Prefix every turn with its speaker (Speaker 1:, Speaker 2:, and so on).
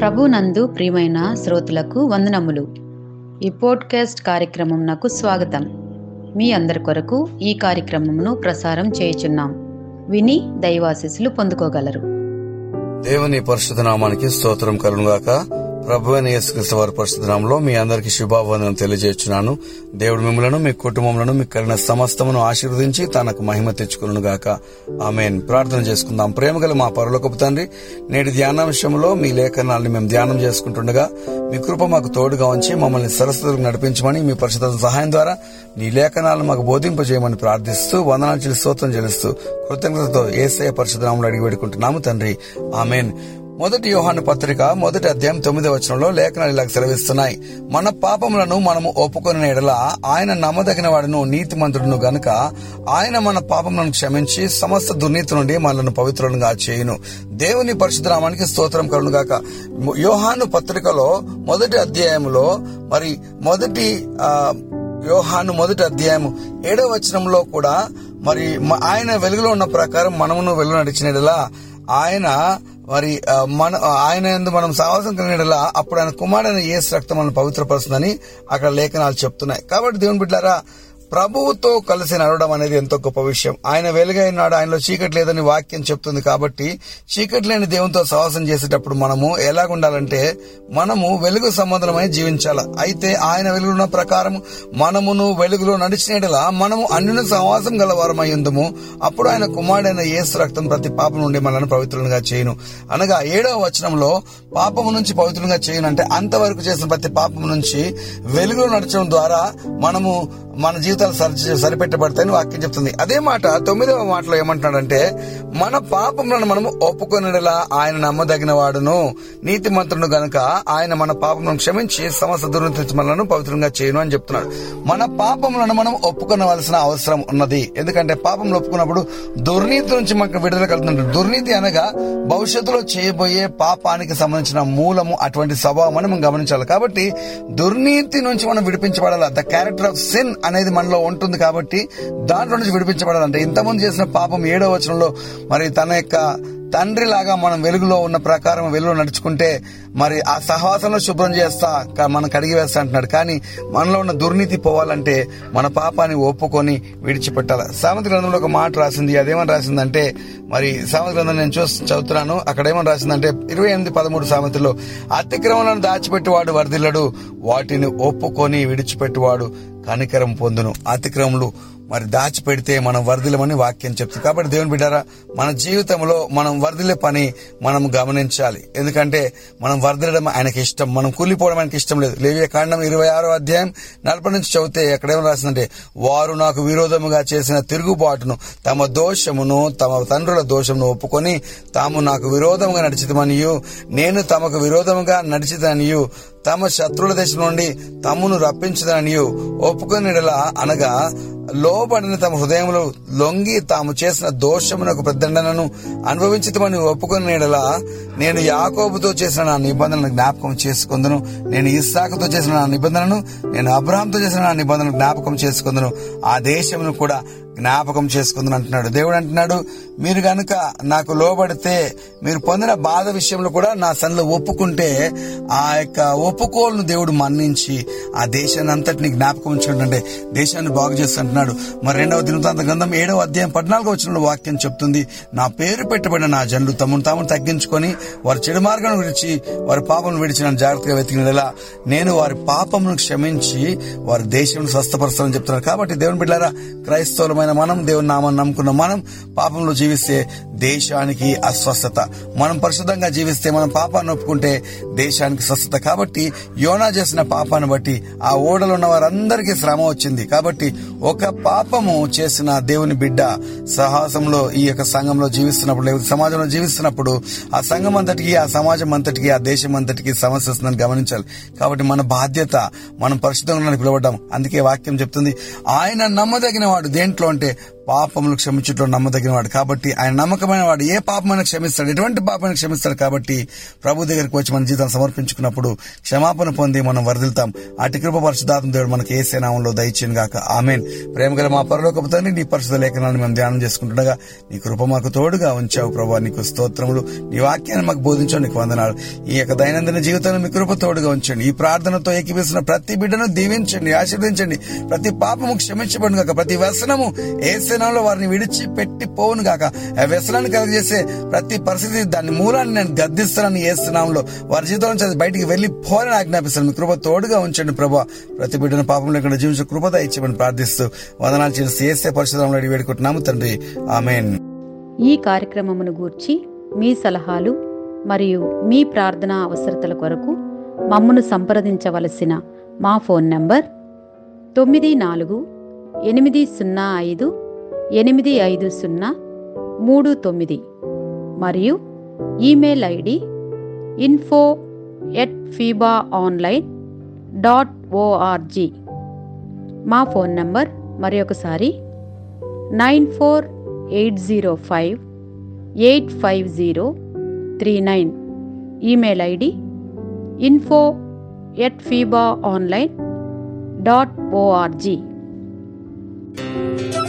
Speaker 1: ప్రభునందు ప్రియమైన శ్రోతలకు వందనములు ఈ పోడ్కాస్ట్ కార్యక్రమం నాకు స్వాగతం మీ అందరి కొరకు ఈ కార్యక్రమమును ప్రసారం చేయుచున్నాం విని దైవాశీస్సులు పొందుకోగలరు
Speaker 2: దేవుని పరిశుద్ధ నామానికి స్తోత్రం కలుగుగాక ప్రభు అయిన యేసుక్రీస్తు వారి పరిశుద్ధ నామంలో మీ అందరికి శుభావందనం తెలియజేస్తున్నాను దేవుడు మిమ్మలను మీ కుటుంబములను మీకు కలిగిన సమస్తమును ఆశీర్వదించి తనకు మహిమ తెచ్చుకును గాక ఆమెన్ ప్రార్థన చేసుకుందాం ప్రేమగల మా పరులకపు తండ్రి నేటి ధ్యానాంశంలో మీ లేఖనాలను మేము ధ్యానం చేసుకుంటుండగా మీ కృప మాకు తోడుగా ఉంచి మమ్మల్ని సరస్వతులకు నడిపించమని మీ పరిశుద్ధ సహాయం ద్వారా నీ లేఖనాలను మాకు బోధింపజేయమని ప్రార్థిస్తూ వందనాలు చెల్లి స్తోత్రం చెల్లిస్తూ కృతజ్ఞతతో ఏసయ పరిశుద్ధనాములు అడిగి పెడుకుంటున్నాము తండ్రి ఆమెన్ మొదటి యోహాను పత్రిక మొదటి అధ్యాయం తొమ్మిదవ వచనంలో లేఖనాలు ఇలా సెలవిస్తున్నాయి మన పాపములను మనము ఒప్పుకొని ఎడల ఆయన నమ్మదగిన వాడును నీతిమంతుడును గనుక ఆయన మన పాపములను క్షమించి సమస్త దుర్నీతి నుండి మనల్ని పవిత్రులుగా చేయును దేవుని పరిశుద్ధరామానికి స్తోత్రం కలును గాక యోహాను పత్రికలో మొదటి అధ్యాయంలో మరి మొదటి ఆ యోహాను మొదటి అధ్యాయం ఏడవ వచనంలో కూడా మరి మ- ఆయన వెలుగులో ఉన్న ప్రకారం మనమును వెలుగు నడిచినలా ఆయన మరి ఆ, మన ఆయన ఎందు మనం సాహసం కలిగినలా అప్పుడు ఆయన కుమారుడైన యేసు రక్తం మనం పవిత్రపరుస్తుందని అక్కడ లేఖనాలు చెప్తున్నాయి కాబట్టి దేవుని బిడ్డారా ప్రభువుతో కలిసి నడవడం అనేది ఎంతో గొప్ప విషయం ఆయన వెలుగైనాడు ఆయనలో చీకటి లేదని వాక్యం చెప్తుంది కాబట్టి చీకటి లేని దేవునితో సహవాసం చేసేటప్పుడు మనము ఎలాగుండాలంటే మనము వెలుగు సంబంధమై జీవించాలి అయితే ఆయన వెలుగున్న ప్రకారం మనమును వెలుగులో నడిచినట్లా మనము అన్యున సహవాసం గలవారమై ఉందము అప్పుడు ఆయన కుమారుడైన యేసు రక్తం ప్రతి పాపం నుండి మనల్ని పవిత్రులుగా చేయను అనగా ఏడవ వచనంలో పాపము నుంచి పవిత్రంగా చేయను అంటే అంతవరకు చేసిన ప్రతి పాపం నుంచి వెలుగులో నడచడం ద్వారా మనము మన జీవితాలు సరి సరిపెట్టబడతాయని వాక్యం చెప్తుంది అదే మాట తొమ్మిదవ మాటలో ఏమంటున్నాడంటే మన పాపములను మనము ఒప్పుకొనిలా ఆయన నమ్మదగిన వాడును నీతిమంతుడు గనుక ఆయన మన పాపములను క్షమించి సమస్త దుర్నీతి మనలను పవిత్రంగా చేయను అని చెప్తున్నాడు మన పాపములను మనం ఒప్పుకొనవలసిన అవసరం ఉన్నది ఎందుకంటే పాపంలో ఒప్పుకున్నప్పుడు దుర్నీతి నుంచి మనకు విడుదల కలుగుతుంది దుర్నీతి అనగా భవిష్యత్తులో చేయబోయే పాపానికి సంబంధించిన మూలము అటువంటి స్వభావం అని మనం గమనించాలి కాబట్టి దుర్నీతి నుంచి మనం విడిపించబడాలి ద క్యారెక్టర్ ఆఫ్ సిన్ అనేది మనలో ఉంటుంది కాబట్టి దాంట్లో నుంచి విడిపించబడాలంటే ఇంతకుముందు చేసిన పాపం ఏడో వచనంలో మరి తన యొక్క తండ్రి లాగా మనం వెలుగులో ఉన్న ప్రకారం వెలుగులో నడుచుకుంటే మరి ఆ సహవాసంలో శుభ్రం చేస్తా క- మనం కడిగి వేస్తా అంటున్నాడు కానీ మనలో ఉన్న దుర్నీతి పోవాలంటే మన పాపాన్ని ఒప్పుకొని విడిచిపెట్టాలి సామెత గ్రంథంలో ఒక మాట రాసింది అదేమని రాసిందంటే మరి సామెత గ్రంథం నేను చూసి చదువుతున్నాను అక్కడ ఏమని రాసిందంటే ఇరవై ఎనిమిది పదమూడు సామెతలో అతిక్రమలను దాచిపెట్టువాడు వర్ధిల్లడు వాటిని ఒప్పుకొని విడిచిపెట్టువాడు కనికరం పొందును అతిక్రమలు మరి దాచిపెడితే మనం వర్ధిలమని వాక్యం చెప్తుంది కాబట్టి దేవుని బిడ్డారా మన జీవితంలో మనం వర్ధిలే పని మనం గమనించాలి ఎందుకంటే మనం వర్ధిలడం ఆయనకి ఇష్టం మనం కూలిపోవడం ఆయనకి ఇష్టం లేదు లేవే కాండం ఇరవై ఆరో అధ్యాయం నలభై నుంచి చదివితే ఎక్కడేమో రాసిందంటే వారు నాకు విరోధముగా చేసిన తిరుగుబాటును తమ దోషమును తమ తండ్రుల దోషమును ఒప్పుకొని తాము నాకు విరోధముగా నడిచితమనియు నేను తమకు విరోధముగా నడిచిదనియు తమ శత్రువుల దేశం నుండి తమ్మును రప్పించదనియు ఒప్పుకొనిడలా అనగా లోబడిన తమ హృదయములు లొంగి తాము చేసిన దోషమునకు పెద్దండనను అనుభవించమని ఒప్పుకొనిడలా నేను యాకోబుతో చేసిన నా నిబంధనను జ్ఞాపకం చేసుకుందును నేను ఇస్సాకుతో చేసిన నా నిబంధనను నేను అబ్రహాంతో చేసిన నా నిబంధనను జ్ఞాపకం చేసుకుందును ఆ దేశమును కూడా జ్ఞాపకం చేసుకుందని అంటున్నాడు దేవుడు అంటున్నాడు మీరు గనుక నాకు లోబడితే మీరు పొందిన బాధ విషయంలో కూడా నా సన్నిలో ఒప్పుకుంటే ఆ యొక్క ఒప్పుకోలను దేవుడు మన్నించి ఆ దేశాన్ని అంతటిని జ్ఞాపకం ఉంచుకుంటుంటే దేశాన్ని బాగు చేస్తుంటున్నాడు మరి రెండవ దినవృత్తాంత గ్రంథం ఏడవ అధ్యాయం పద్నాలుగో వచ్చిన వాక్యం చెప్తుంది నా పేరు పెట్టబడిన నా జనులు తమను తాము తగ్గించుకొని వారి చెడు మార్గం విడిచి వారి పాపను విడిచి నన్ను జాగ్రత్తగా వెతికినలా నేను వారి పాపమును క్షమించి వారి దేశం స్వస్థపరుస్తానని చెప్తున్నారు కాబట్టి దేవుని బిడ్డారా క్రైస్తవులమైన మనం దేవుని నామాన్ని నమ్ముకున్న మనం పాపంలో జీవిస్తే దేశానికి అస్వస్థత మనం పరిశుద్ధంగా జీవిస్తే మనం పాపాన్ని ఒప్పుకుంటే దేశానికి స్వస్థత కాబట్టి యోనా చేసిన పాపాన్ని బట్టి ఆ ఓడలో ఉన్న వారందరికీ శ్రమ వచ్చింది కాబట్టి ఒక పాపము చేసిన దేవుని బిడ్డ సాహసంలో ఈ యొక్క సంఘంలో జీవిస్తున్నప్పుడు లేకపోతే సమాజంలో జీవిస్తున్నప్పుడు ఆ సంఘం అంతటికి ఆ సమాజం అంతటికి ఆ దేశం అంతటికి సమస్య వస్తుందని గమనించాలి కాబట్టి మన బాధ్యత మనం పరిశుద్ధంగా పిలవడం అందుకే వాక్యం చెప్తుంది ఆయన నమ్మదగిన వాడు దేంట్లో అంటే పాపములు క్షమించట్లో నమ్మదగిన వాడు కాబట్టి ఆయన నమ్మకమైన వాడు ఏ పాపమైన క్షమిస్తాడు ఎటువంటి పాపమైన క్షమిస్తాడు కాబట్టి ప్రభు దగ్గరికి వచ్చి మన జీవితాన్ని సమర్పించుకున్నప్పుడు క్షమాపణ పొంది మనం వరదిల్తాం అటు కృప పరిశుధాత్మ దేవుడు మనకి ఏ సేనామంలో దయచేయను గాక ఆమెన్ ప్రేమగల మా పరలోకపు తండ్రి నీ పరిశుధ లేఖనాన్ని మేము ధ్యానం చేసుకుంటుండగా నీ కృప మాకు తోడుగా ఉంచావు ప్రభా నీకు స్తోత్రములు నీ వాక్యాన్ని మాకు బోధించావు నీకు వందనాలు ఈ యొక్క దైనందిన జీవితంలో మీ కృప తోడుగా ఉంచండి ఈ ప్రార్థనతో ఏకీపిస్తున్న ప్రతి బిడ్డను దీవించండి ఆశీర్వదించండి ప్రతి పాపము క్షమించబడును గాక ప్రతి వ్యసనము ఏ స్థానంలో వారిని విడిచి పెట్టి పోవును గాక ఆ వ్యసనాన్ని కలుగజేసే ప్రతి పరిస్థితి దాని మూలాన్ని నేను గద్దిస్తానని ఏ స్థానంలో వారి జీవితం నుంచి అది బయటికి వెళ్లి పోరని ఆజ్ఞాపిస్తాను మీ కృప తోడుగా ఉంచండి ప్రభా ప్రతి బిడ్డను పాపం లేకుండా జీవించే కృపద ఇచ్చేమని ప్రార్థిస్తూ వందనాలు చేసి ఏసే పరిశుధంలో అడిగి వేడుకుంటున్నాము తండ్రి ఆమెన్
Speaker 1: ఈ కార్యక్రమమును గూర్చి మీ సలహాలు మరియు మీ ప్రార్థనా అవసరతల కొరకు మమ్మను సంప్రదించవలసిన మా ఫోన్ నంబర్ తొమ్మిది నాలుగు ఎనిమిది సున్నా ఐదు ఎనిమిది ఐదు సున్నా మూడు తొమ్మిది మరియు email ID info at FEBA online dot O R G మా ఫోన్ నంబర్ మరి ఒకసారి nine four eight zero five eight five zero three nine email ID info at FEBA online dot ORG